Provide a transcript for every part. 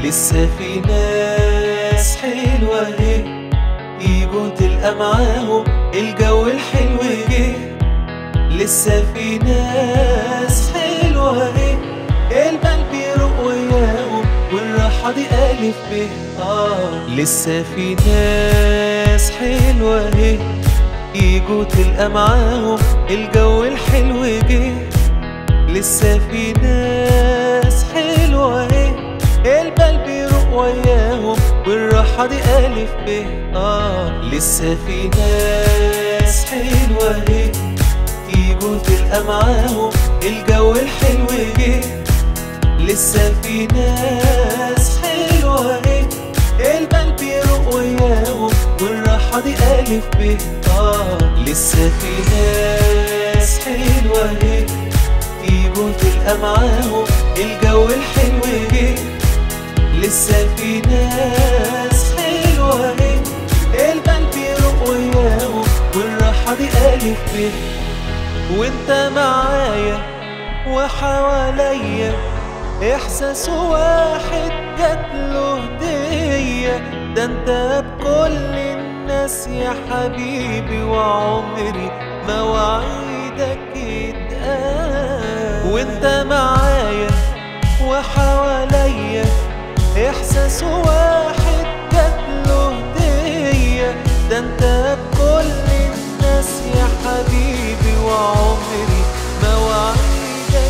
لسه في ناس حلوة اهي يجوا تلقى معاهم الجو الحلو جه لسه في ناس حلوة اهي البال بيروق وياهم والراحة دي ألف ب آه لسه في ناس حلوة اهي يجوا تلقى معاهم الجو الحلو جه لسه في ناس حلوة اهي البال بيروق وياهم والراحة دي ألف ب آه لسه في ناس حلوة اهي يجوا تلقى معاهم الجو الحلو جه لسه في ناس حلوة اهي البال بيروق وياهم والراحة دي ألف ب آه لسه في ناس حلوة اهي يجوا تلقى معاهم الجو الحلو جه لسه في ناس حلوة اهي البال بيروق وياهم والراحة دي ألف ب وانت معايا وحواليا احساس واحد جاتله هدية ده انت بكل الناس يا حبيبي وعمري مواعيدك اتقال وانت معايا وحواليا احساس واحد جاتله هدية ده انت بكل الناس يا حبيبي وعمري مواعيدك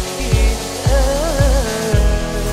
اتقال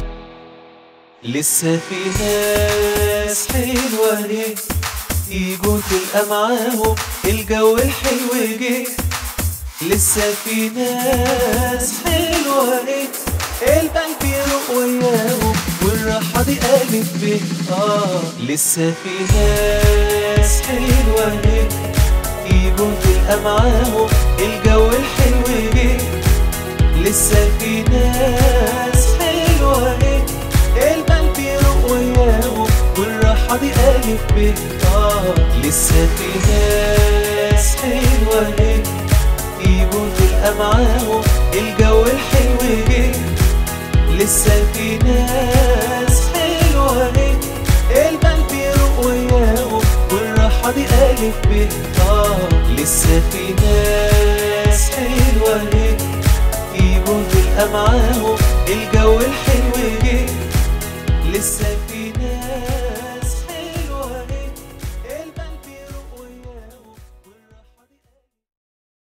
لسه في ناس حلوة اهي يجوا تلقى معاهم الجو الحلو جه لسه في ناس حلوة اهي البال بيروق وياهم والراحة دي ألف ب آه لسه في ناس حلوة اهي يجوا تلقى معاهم الجو الحلو جه لسه في ناس حلوة اهي البال بيروق وياهم والراحة دي ألف ب آه لسه في ناس حلوة اهي يجوا تلقى معاهم الجو الحلو جه لسه في ناس حلوة اهي البال بيروق وياهم والراحة دي ألف ب آه لسه في ناس حلوة اهي يجوا تلقى معاهم الجو الحلو جه لسه في ناس